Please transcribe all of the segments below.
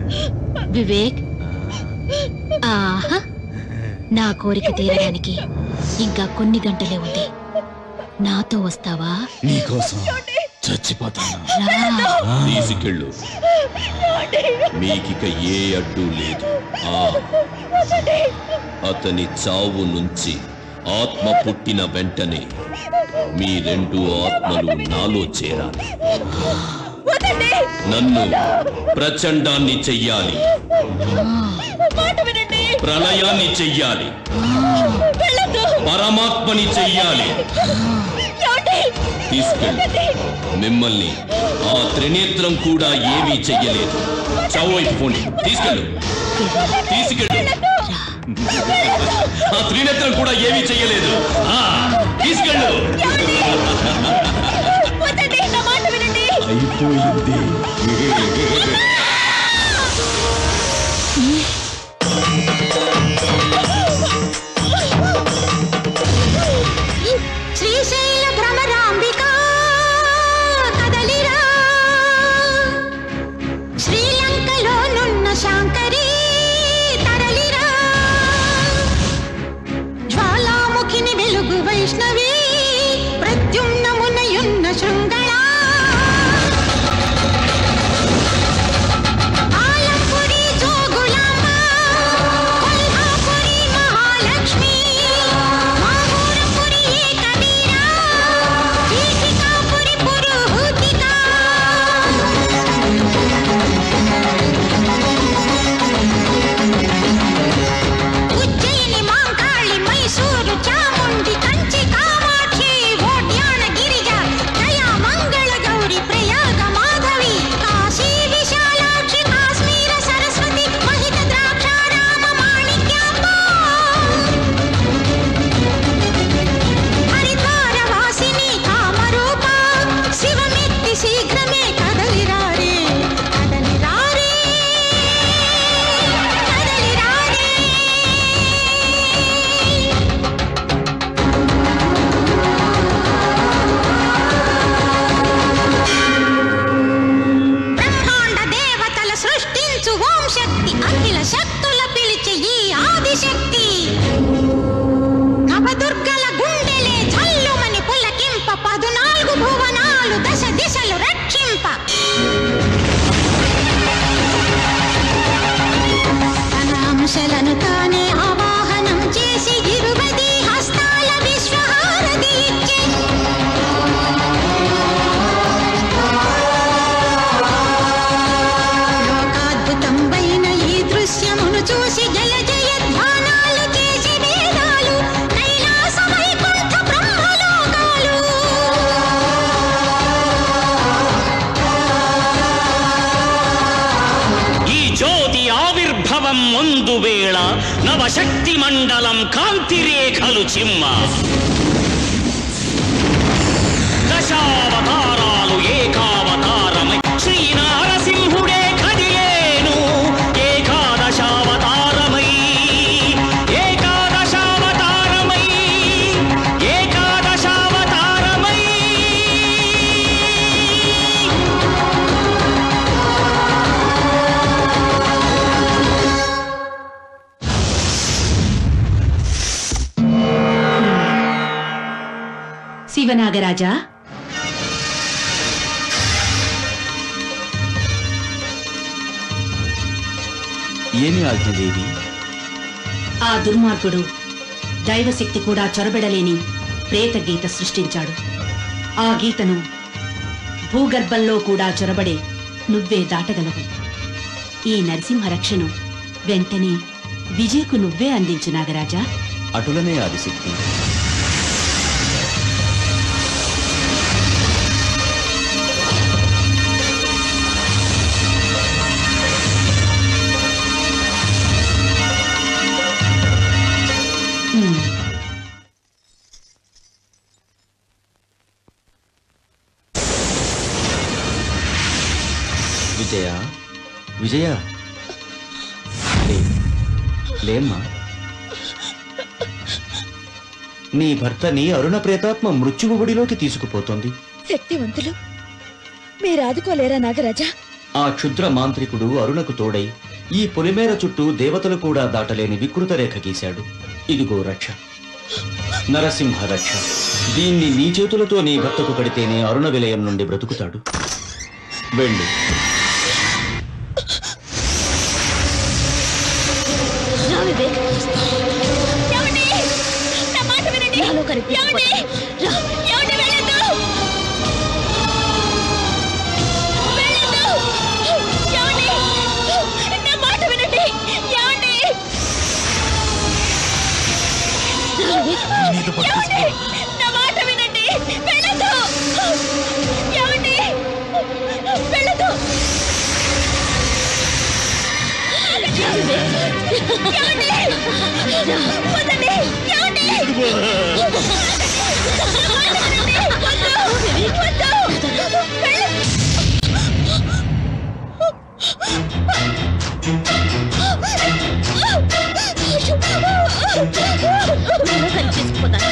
వివేక్ ఆహా నా కోరిక తీరడానికి ఇంకా కొన్ని గంటలే ఉంది నాతో వస్తావా నీకోసం చచ్చిపోతాను రా తీసుకెళ్ళు మీకిక ఏ అడ్డు లేదు ఆ అతని చావు నుంచి ఆత్మ పుట్టిన వెంటనే మీ రెండు ఆత్మలు నాలో చేరాలి నన్ను ప్రచండాన్ని చెయ్యాలి ప్రళయాన్ని చెయ్యాలి పరమాత్మని చెయ్యాలి తీసుకెళ్ళు మిమ్మల్ని ఆ త్రినేత్రం కూడా ఏమీ చెయ్యలేదు చౌవైపోండి తీసుకెళ్ళు తీసుకెళ్ళు ఆ త్రినేత్రం కూడా ఏమీ చెయ్యలేదు ఆ, తీసుకెళ్ళు అయిపోయింది శ్రీశైల భ్రమరాంబిక కదలిరా శ్రీలంకలో నున్న శాంకరి తరలిరా జ్వాలాముఖిని వెలుగు వైష్ణవి ప్రద్యుమ్నమునయున్న శృంగళా ఆలంపురి జోగులాంబ కొల్హాపురి మహాలక్ష్మి మాహూరపురి ఏకవీరా పీఠికాపురి పురుహూతికా ఉజ్జయిని మాంకాళి మైసూరు చాముండి కంచి కామాక్షి ఓడ్యాన గిరిజ దయా మంగళ గౌరి ప్రయాగ మాధవి కాశీ విశాలాక్షి కాశ్మీర సరస్వతి మహిత ద్రాక్షారామ మాణిక్యాంబ హరిద్వార వాసిని కామరూప శివమెత్తి శీఘ్రమే కదలిరారే కదలిరారే కదలిరారే బ్రహ్మాండ దేవతల సృష్టించు ఓం శక్తి అఖిల శక్తుల పిలిచే ఈ ఆదిశక్తి నవదుర్గల గుండెలే చల్లుమని పులకింప పదునాలుగు భువనాలు దశ దిశలు రక్షింప తన అంశలను తానే ఆవాహనం చేసి ఇరువది హస్తాల విశ్వహారతి ఇచ్చే లోకాద్భుతంబైన ఈ దృశ్యమును చూసి జయ జయ ధ్యానాలు చేసి వేదాలు కైలాస వైకుంఠ బ్రహ్మలోకాలు ఈ జ్యోతి ఆవిర్భవం ముందు వేళ నవశక్తి మండలం కాంతి రేఖలు చిమ్మ దశావతారాలు ఏకావతారమై శ్రీ నారసింహుడే కదిలేను ఏకాదశావతారమై ఏకాదశావతారమై ఏకాదశావతారమై శివనాగరాజా ఏమి ఆజ్ఞదేవి ఆ దుర్మార్గుడు దైవశక్తి కూడా చొరబెడలేని ప్రేత గీత సృష్టించాడు ఆ గీతను భూగర్భంలో కూడా చొరబడే నువ్వే దాటగలవు ఈ నరసింహ రక్షను వెంటనే విజయకు నువ్వే అందించు నాగరాజా అటులనే ఆదిశక్తి ఉమ్. విజయ విజయ లే లేమ్మా నీ భర్తని అరుణ ప్రేతాత్మ మృత్యువుడిలోకి తీసుకుపోతోంది శక్తివంతులు మీరు ఆదుకోలేరా నాగరాజా ఆ క్షుద్ర మాంత్రికుడు అరుణకు తోడై ఈ పొలిమేర చుట్టూ దేవతలు కూడా దాటలేని వికృత రేఖ గీశాడు ఇదిగో రక్ష నరసింహ రక్ష దీన్ని నీ చేతులతో నీ భర్తకు కడితేనే అరుణ విలయం నుండి బ్రతుకుతాడు వెళ్ళు రా వివేక్ నాలో కనిపించకపోతే రా రా వివేక్ రా నాలో కనిపించకపోతాను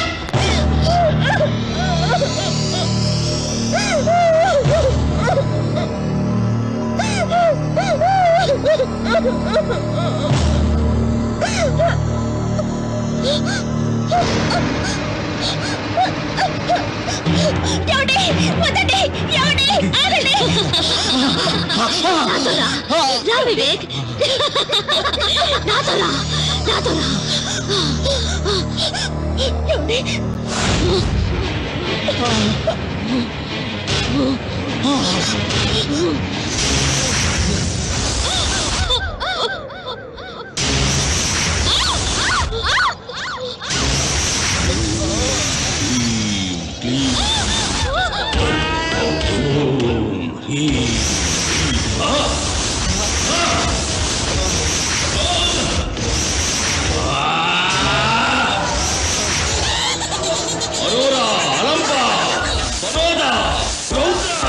నాతో రా. రా వివేక్ నాతో రా నాతో రా అరోరా అలంబ పరోద రౌద్ర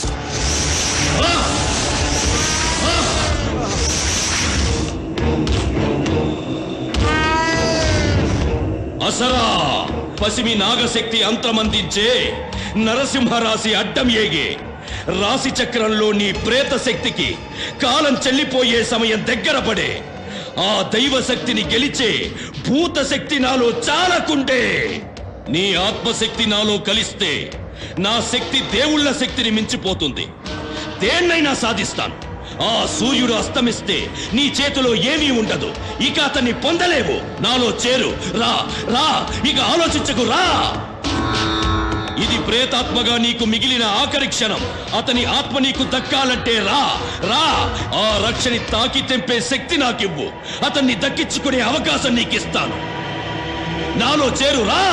అసరా పసిమి నాగశక్తి అంతమందించే నరసింహరాశి అడ్డం ఏగే రాశి చక్రంలో నీ ప్రేత శక్తికి కాలం చెల్లిపోయే సమయం దగ్గర పడే ఆ దైవ శక్తిని గెలిచే భూత శక్తి నాలో చాలకుంటే నీ ఆత్మశక్తి నాలో కలిస్తే నా శక్తి దేవుళ్ళ శక్తిని మించిపోతుంది దేన్నైనా సాధిస్తాను ఆ సూర్యుడు అస్తమిస్తే నీ చేతిలో ఏమీ ఉండదు ఇక అతన్ని పొందలేవు నాలో చేరు రా రా ఇక ఆలోచించకు రా ఇది ప్రేతాత్మగా నీకు మిగిలిన ఆఖరి క్షణం అతని ఆత్మ నీకు దక్కాలంటే రా రా ఆ రక్షని తాకి తెంపే శక్తి నాకివ్వు అతన్ని దక్కించుకునే అవకాశం నీకిస్తాను నాలో చేరు రా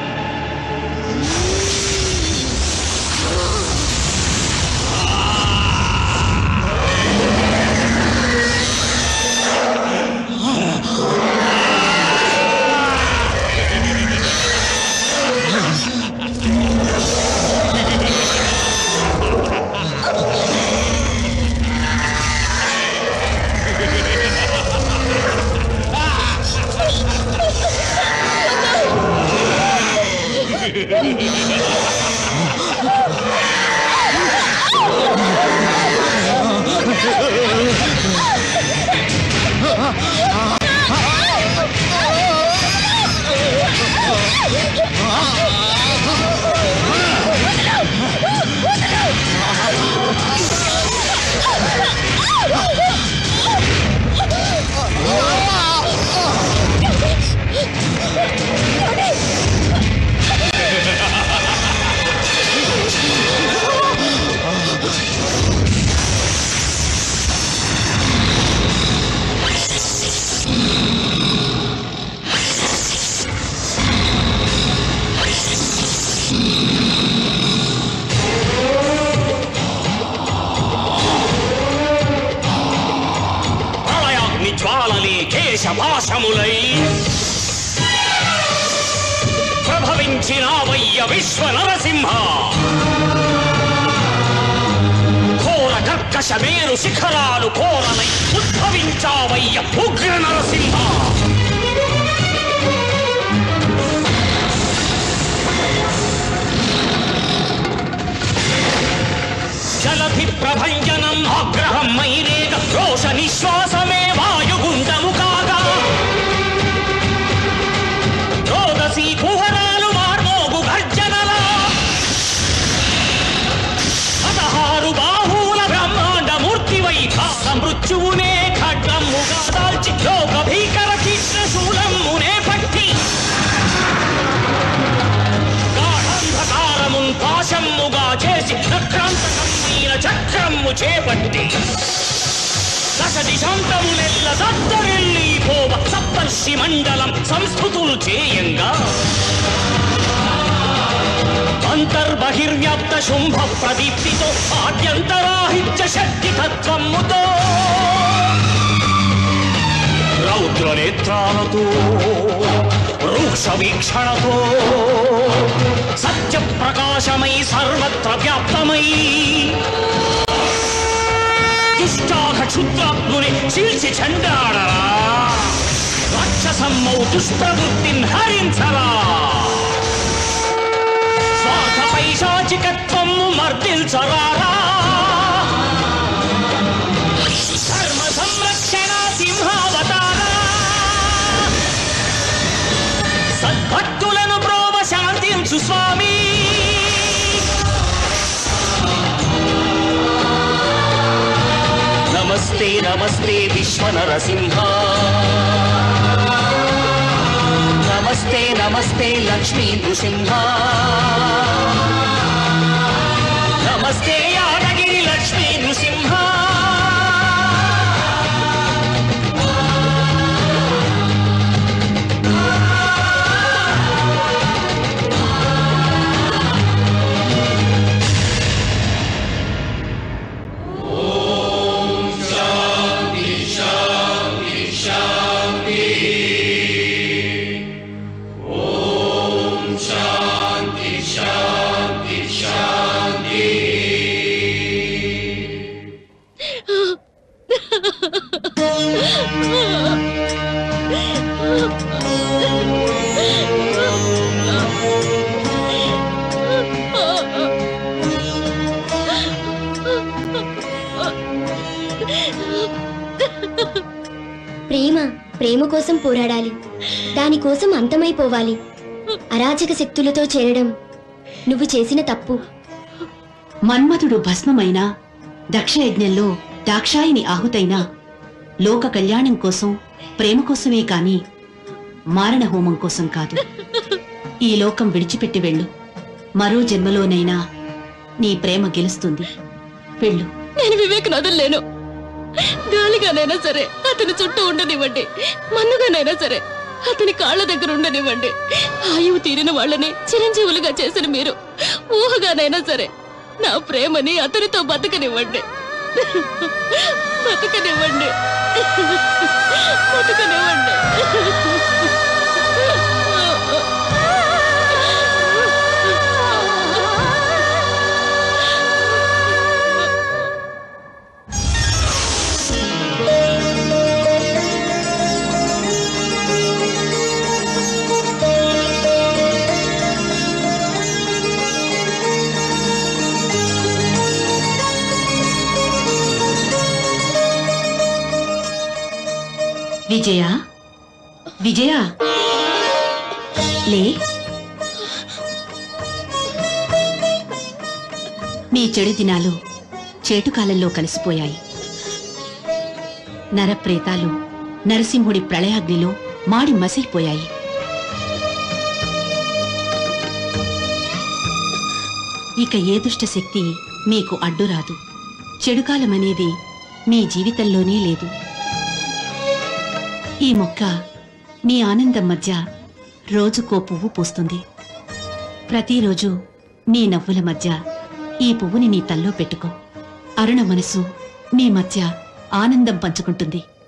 ప్రళయాగ్ని జ్వాలలే కేశభాషములై ప్రభవించినావయ్య విశ్వ నరసింహ ఘోర కర్కశ మేరు శిఖరాలు కోరలై ఉద్భవించావయ్య ఉగ్ర నరసింహ జలధి ప్రభంజనం ఆగ్రహ మృత్యువునే ఖడ్గమ్ముగా దాల్చి లోక భీకర కృష్ణశూలమ్మునే పట్టి గాఢంధకారమున్ పాశమ్ముగా చేసి చక్రాంతకం మీన చక్రమ్ము చేపట్టి దశ దిశాంతములెల్ల దత్తరెల్లి పోవ సప్తర్షి మండలం సంస్కృతులు చేయంగా అంతర్బహిర్వ్యాప్త శుంభ ప్రదీప్తితో ఆద్యంతరాహిత్య శక్తి తత్వముతో రౌద్ర నేత్రాలతో రూక్ష వీక్షణతో సత్య ప్రకాశమై సర్వత్ర వ్యాప్తమై దుష్టాఘ క్షుద్రాత్ముని చీల్చి చండాడరా రాక్షసమ్మౌ దుష్ప్రవృత్తిన్ హరించరా స్వార్థ పైశాచికత్వము మర్దిల్చరారా ధర్మ సంరక్షణ సింహావతారా సద్భక్తులను ప్రోమ శాంతించు స్వామి నమస్తే నమస్తే విశ్వ నరసింహ నమస్తే నమస్తే లక్ష్మీ నృసింహ నమస్తే యాదగిరి లక్ష్మీ నృసింహ ప్రేమ ప్రేమ కోసం పోరాడాలి దానికోసం అంతమైపోవాలి అరాచక శక్తులతో చేరడం నువ్వు చేసిన తప్పు మన్మథుడు భస్మమైన దక్షయజ్ఞంలో దాక్షాయిని ఆహుతైన లోక కళ్యాణం కోసం ప్రేమ కోసమే కాని మారణ హోమం కోసం కాదు ఈ లోకం విడిచిపెట్టి వెళ్ళు మరో జన్మలోనైనా నీ ప్రేమ గెలుస్తుంది వెళ్ళు నేను వివేకనాథం లేను గాలిగానైనా సరే అతని చుట్టూ ఉండనివ్వండి మన్నుగానైనా సరే అతని కాళ్ళ దగ్గర ఉండనివ్వండి ఆయువు తీరిన వాళ్ళని చిరంజీవులుగా చేసిన మీరు ఊహగానైనా సరే నా ప్రేమని అతనితో బతకనివ్వండి బతకనివ్వండి బతకనివ్వండి విజయ విజయ లే నీ చెడు దినాలు చేటుకాలంలో కలిసిపోయాయి నరప్రేతాలు నరసింహుడి ప్రళయాగ్నిలో మాడి మసైపోయాయి ఇక ఏ దుష్ట శక్తి మీకు అడ్డురాదు చెడుకాలమనేది మీ జీవితంలోనే లేదు ఈ మొక్క నీ ఆనందం మధ్య రోజుకో పువ్వు పూస్తుంది ప్రతిరోజు నీ నవ్వుల మధ్య ఈ పువ్వుని నీ తల్లో పెట్టుకో అరుణ మనసు మీ మధ్య ఆనందం పంచుకుంటుంది